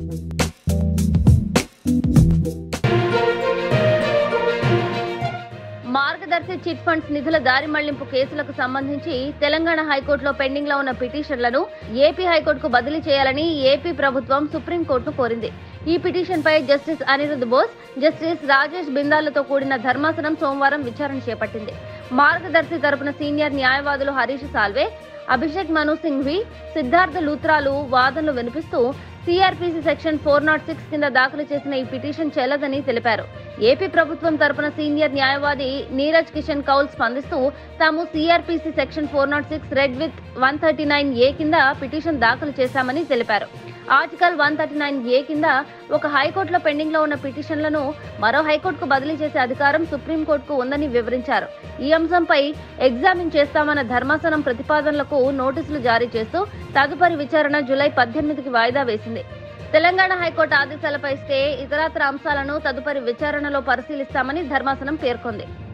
మార్గదర్శి chit funds నిధుల దారి మళ్లింపు కేసులకు సంబంధించి తెలంగాణ హైకోర్టులో పెండింగ్ లో ఉన్న పిటిషన్లను ఏపీ హైకోర్టుకు బదిలీ చేయాలని ఏపీ ప్రభుత్వం సుప్రీంకోర్టును కోరింది ఈ పిటిషన్ పై జస్టిస్ అనిరుద్ బోస్ జస్టిస్ రాజేష్ బిందాలతో కూడిన ధర్మాసనం సోమవారం విచారణ చేపట్టింది మార్గదర్శి తరపున సీనియర్ న్యాయవాదులు హరీష్ సాల్వే అభిషేక్ మను సింఘ్వి సిద్ధార్థ లూత్రాలు వాదనలు వినిపిస్తూ CrPC section four nought six కింద దాఖలు చేసిన ఈ పిటిషన్ చెల్లదని తెలిపారు ఏపీ ప్రభుత్వం తరపున సీనియర్ న్యాయవాది నీరజ్ కిషన్ కౌల్ స్పందిస్తూ తాము CrPC section four nought six read with one thirty nine A కింద పిటిషన్ దాఖలు చేశామని తెలిపారు article one thirty nine A కింద ఒక హైకోర్టులో పెండింగ్ లో ఉన్న పిటిషన్లను మరో హైకోర్టుకు బదిలీ చేసే అధికారం సుప్రీంకోర్టుకు ఉందని వివరించారు ఈ అంశంపై ఎగ్జామిన్ చేస్తామన్న ధర్మాసనం ప్రతిపాదనలకు నోటీసులు జారీ చేస్తూ తదుపరి విచారణ జూలై పద్దెనిమిదికి వాయిదా వేసింది తెలంగాణ హైకోర్టు ఆదేశాలపై స్టే ఇతరత్ర అంశాలను తదుపరి విచారణలో పరిశీలిస్తామని ధర్మాసనం పేర్కొంది